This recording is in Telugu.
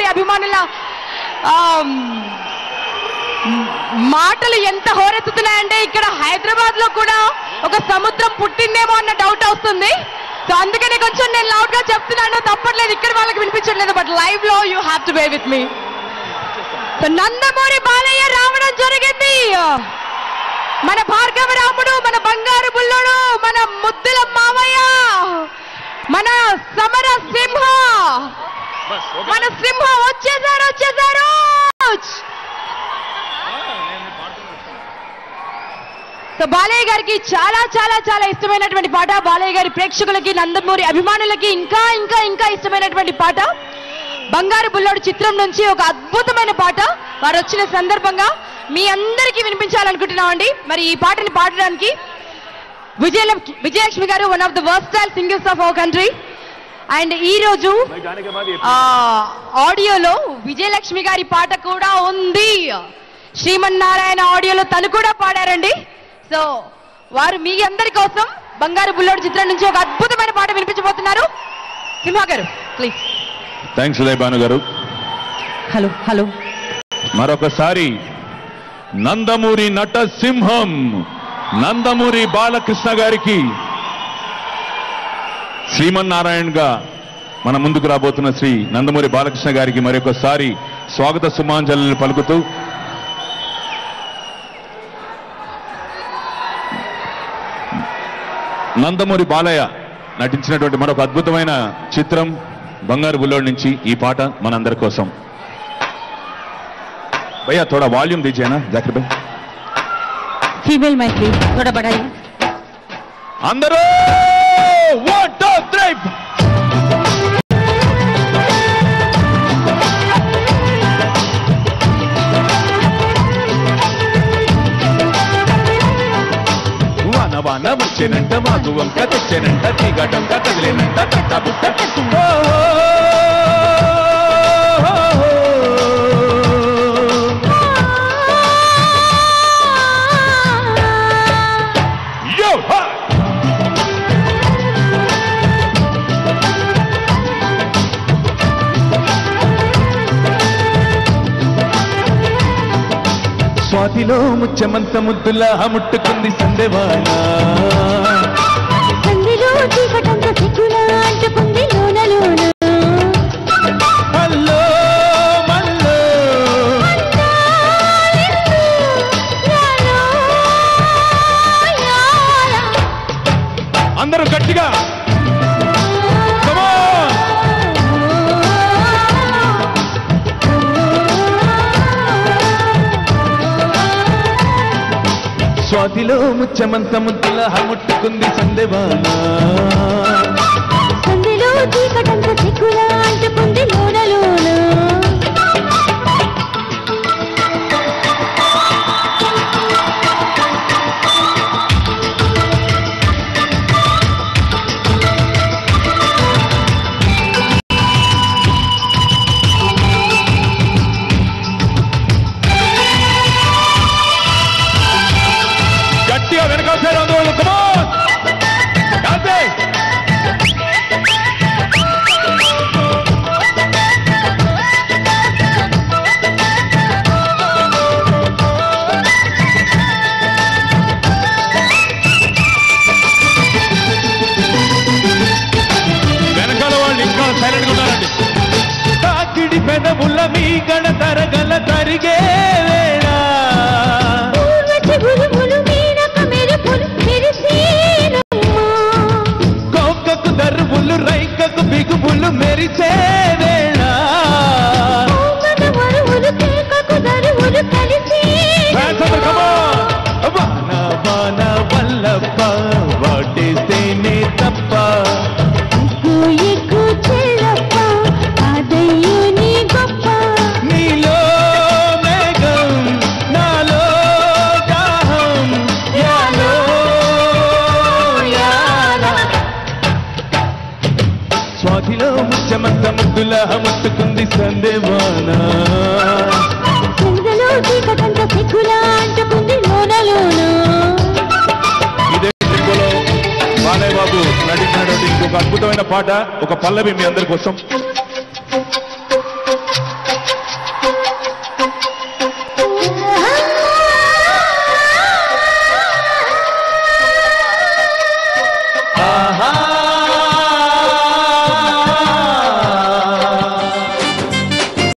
నందమూరి అభిమానుల ఆమ్, మాటలు ఎంత హోరెత్తుతున్నాయంటే ఇక్కడ హైదరాబాద్ లో కూడా ఒక సముద్రం పుట్టిందేమో అన్న డౌట్ వస్తుంది సో అందుకని కొంచెం నేను లౌడ్ గా చెప్తున్నాను తప్పట్లేదు ఇక్కడ వాళ్ళకి వినిపించట్లేదు బట్ లైవ్ లో you have to be with me so Nandamuri Balayya రావడం జరిగింది మన భార్గవ రాముడు మన బంగారు బుల్లుడు మన ముద్దుల మావయ్య మన సమర సింహ మన సింహ వచ్చేసారు వచ్చేసారు సో బాలయ్య గారికి చాలా చాలా చాలా ఇష్టమైనటువంటి పాట బాలయ్య గారి ప్రేక్షకులకి నందమూరి అభిమానులకి ఇంకా ఇంకా ఇంకా ఇష్టమైనటువంటి పాట బంగారు బుల్లోడు చిత్రం నుంచి ఒక అద్భుతమైన పాట వారు వచ్చిన సందర్భంగా మీ అందరికీ వినిపించాలనుకుంటున్నామండి మరి ఈ పాటని పాడడానికి Vijayalakshmi Vijayalakshmi garu one of the versatile singers of our country and ఈ రోజు ఆ, ఆడియోలో విజయలక్ష్మి గారి పాట కూడా ఉంది శ్రీమన్నారాయణ ఆడియోలో తను కూడా పాడారండి సో వారు మీ అందరి కోసం బంగారు బుల్లోడు చిత్రం నుంచి ఒక అద్భుతమైన పాట వినిపించబోతున్నారు సింహ గారు ప్లీజ్ థ్యాంక్స్ ఉదయ్ భాను గారు హలో హలో మరొకసారి నందమూరి నట సింహం నందమూరి బాలకృష్ణ గారికి శ్రీమన్నారాయణగా మన ముందుకు రాబోతున్న శ్రీ నందమూరి బాలకృష్ణ గారికి మరొకసారి స్వాగత సుమాంజలు పలుకుతూ నందమూరి బాలయ్య నటించినటువంటి మరొక అద్భుతమైన చిత్రం బంగారు బుల్లోడి నుంచి ఈ పాట మనందరి కోసం भैया थोड़ा वॉल्यूम दीजिए ना जाकिर भाई फीमेल माइक प्लीज थोड़ा बढ़ाइए అందరూ వన్ టూ త్రీ వాన వాన వచ్చేనంట మాకు వంక తెచ్చేనంట తీగటంక కదిలేనంట తట్ట బుట్ట ఓ, ఓ, ఓ, ఓ. Yo, ha! స్వాతిలో ముచ్చమంత ముద్దులా ముట్టుకుంది సందేవాణ సంధిలో చీకటంత సిగ్గులా అంటుకుంది లోన లోన మల్లో మల్లో యాలో, యాలా. అందరూ గట్టిగా Come on! స్వాతిలో ముచ్చమంత ముద్దులా ముట్టుకుంది సందేవాణ సంధిలో చీకటంత సిగ్గులా అంటుకుంది లోన లోన గట్టిగా వెనకాల సైడ్ అందరూ Come on! Dance! వెనకాల వాళ్ళు ఇంకా సైలెంట్ గా ఉన్నారండి తాకిడి పెదవుల మీ గడ తరగల తరిగే వేళ పూర్వ చిగురుములు మీనక మెరుపులు మెరిసేనమ్మా కోకకు దర్వులు రైకకు బిగుబులు మెరిసే వేళ పూమన వరువులు కేకకు దరువులు కలిసే Hands up, come on! వాన వాన వల్లప్ప వాటేస్తేనే తప్ప ఎక్కు ఎక్కు చెల్లప్ప అదయ్యో నీ గొప్ప నీలో మేఘం నాలో దాహం యాలో యాల స్వాతిలో ముచ్చమంత ముద్దుల ముట్టుకుంది సందేవాన చిందలో చీకటంత సిగ్గులా అంటుకుంది లోన లోన ఇదే సినిమాలో బాలయ్య బాబు నటించినటువంటి ఇంకొక అద్భుతమైన పాట ఒక పల్లవి మీ అందరి కోసం